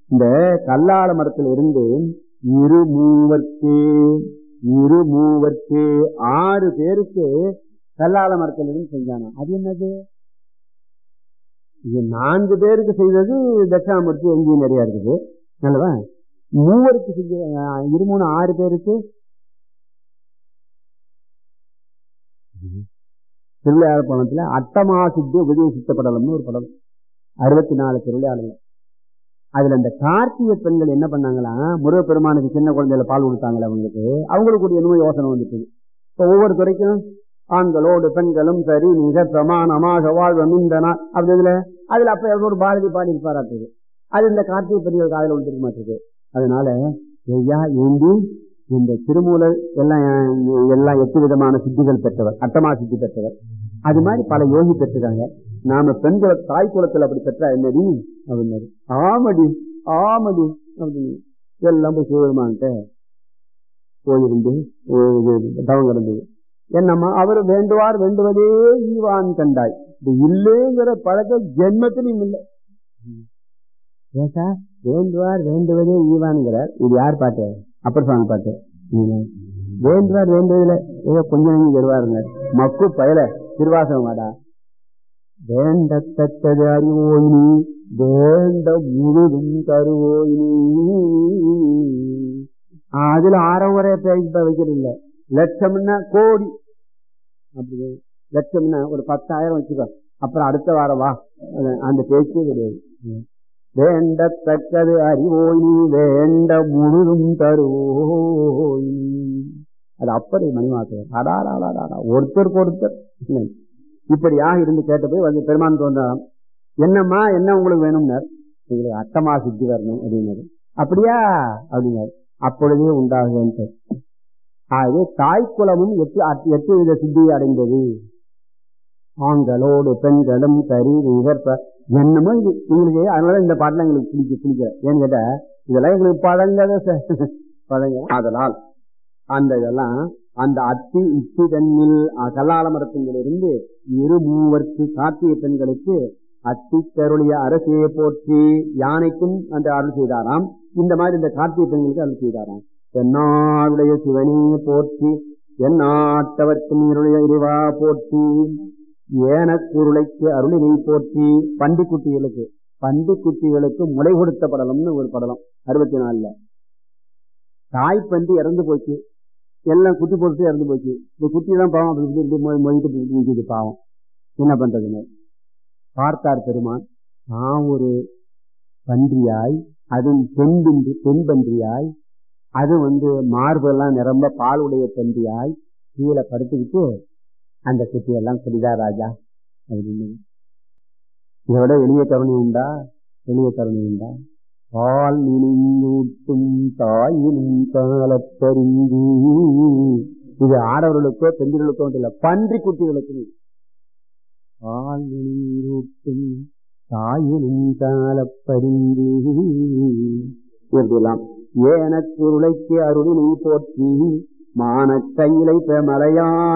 இந்த கல்லால மரத்துல இருந்து இரு மூவர்க்கு இரு மூவர்க்கு ஆறு பேருக்கு கல்லால மரத்துல இருந்து செஞ்சானா அது என்னது இது நான்கு பேருக்கு செய்தது தட்சிணாமூர்த்தி எங்கேயும் நிறைய இருக்குது நல்லவா மூவருக்கு செஞ்ச அஹ், இரு மூணு ஆறு பேருக்கு திருவிளையாட பணத்துல அட்டமா சித்தி உபதேசித்த படலம்னு ஒரு படம் அறுபத்தி நாலு திருவிளையாடல அதுல இந்த கார்த்திகை பெண்கள் என்ன பண்ணாங்களா முருகப்பெருமானுக்கு சின்ன குழந்தையில பால் கொடுத்தாங்களே அவங்களுக்கு அவங்களுக்கு ஒரு என்னமோ யோசனை வந்துட்டு இப்போ ஒவ்வொரு துறைக்கும் ஆண்களோடு பெண்களும் சரி மிக பிரமாணமாக வாழ்வம் இந்த நாள் அப்படி இதுல அதுல அப்ப ஒரு பாரதி பாடி இருப்பாராட்டுது அது இந்த கார்த்திகை பெண்கள் காதல விழுந்திருக்க மாட்டிருக்கு அதனால ஐயா ஏந்தி இந்த திருமூலர் எல்லாம் எல்லாம் எட்டு விதமான சித்திகள் பெற்றவர் அட்டமா சித்தி பெற்றவர் அது மாதிரி பல யோகி பெற்றிருக்காங்க நாம பெண்களை தாய் குலத்துல அப்படி பெற்றா என்னடி அப்படின்னாரு ஆமடி ஆமடி அப்படின்னு எல்லாம் போய் சிவபெருமான்கிட்ட போயிருந்து தவம் கிடந்தது என்னம்மா அவர் வேண்டுவார் வேண்டுவதே ஈவான் கண்டாய் இது இல்லைங்கிற பழக்க ஜென்மத்திலும் இல்லை ஏசா வேண்டுவார் வேண்டுவதே ஈவான்கிறார் இது யார் பாட்டு அப்பர் சுவாமி பாட்டு ம். வேண்டுவார் வேண்டுவதில்ல ஏதோ கொஞ்சம் நெஞ்சு வருவாருங்க மக்கு பயல திருவாசகம் வாடா வேண்டத்தக்கது அறிவோய் நீ வேண்ட முழுதும் தருவோய் நீ அதுல ஆறவுரை பேச வைக்கிறது இல்ல லட்சம்னா கோடி அப்படி லட்சம்னா ஒரு பத்தாயிரம் வச்சுக்கோ அப்புறம் அடுத்த வாரம் வா அது- அந்த பேச்சே கிடையாது ம். வேண்டத்தக்கது அறிவோய் நீ வேண்ட முழுதும் தருவோய் நீ. அது அப்படி மணிமாத்தவர் அடாடாடாடா ஒருத்தருக்கு ஒருத்தர் இல்லை. இப்படியாக இருந்து கேட்ட போய் வந்து பெருமான் தோன்றாம் என்னம்மா என்ன உங்களுக்கு வேணும்னார் உங்களுக்கு அட்டமா சித்தி வரணும் அப்படின்னாரு அப்படியா அப்படின்னாரு அப்பொழுதே உண்டாகுது ஆகவே தாய்க்குலமும் எட்டு அட்- எட்டு வித சித்தியை அடைந்தது ஆண்களோடு பெண்களும் சரி நிகர்ப்ப என்னமோ இது எங்களுக்கு அதனால இந்த பாட்டுல எங்களுக்கு பிடிக்க பிடிக்க ஏன்னு கேட்டா இதெல்லாம் எங்களுக்கு பழங்கத ச- பழங்க அதனால் அந்த இதெல்லாம் அந்த அத்தி இத்தி தன்னில் கல்லால மரத்திலிருந்து இரு மூவர்க்கு கார்த்திகை பெண்களுக்கு அத்தி கருளிய அரசியை போற்றி யானைக்கும் அந்த அருள் செய்தாராம் இந்த மாதிரி இந்த கார்த்திகை பெண்களுக்கு அருள் செய்தாராம் தென்னாடுடைய சிவனே போற்றி எந்நாட்டவர்க்கும் இருளிய இறைவா போற்றி ஏனக்குருளைக்கு அருளினை போற்றி பண்டிக்குட்டிகளுக்கு பண்டிக்குட்டிகளுக்கு முளை கொடுத்த படலம்னு ஒரு படலம் அறுபத்தி நாலுல தாய்ப்பண்டி இறந்து போச்சு எல்லாம் குட்டி போட்டு இறந்து போச்சு இந்த குட்டி தான் பாவம் அப்படி இப்படி இப்படி மொய் மொய்ட்டு இப்படி இப்படி நிக்குது பாவம் என்ன பண்றதுன்னு பார்த்தார் பெருமான் நான் ஒரு பன்றியாய் அதுவும் பெண் பன்றி பெண் பன்றியாய் அது வந்து மார்பெல்லாம் நிரம்ப பாலுடைய பன்றியாய் கீழே படுத்துக்கிட்டு அந்த குட்டியெல்லாம் சொல்லிதா ராஜா அப்படின்னு இதை விட எளிய கருணை உண்டா எளிய கருணை உண்டா பால் நினைந்தூட்டும் தாயினும் காலப்பறிந்து இது ஆடவர்களுக்கோ பெண்களுக்கோ இல்ல பன்றி குட்டிகளுக்கு பால் நினைந்தூட்டும் தாயினும் காலப்பறிந்து இப்படிலாம் ஏனக்குருளைக்கு அருளினை போற்றி மானக்கையிலை மலையான்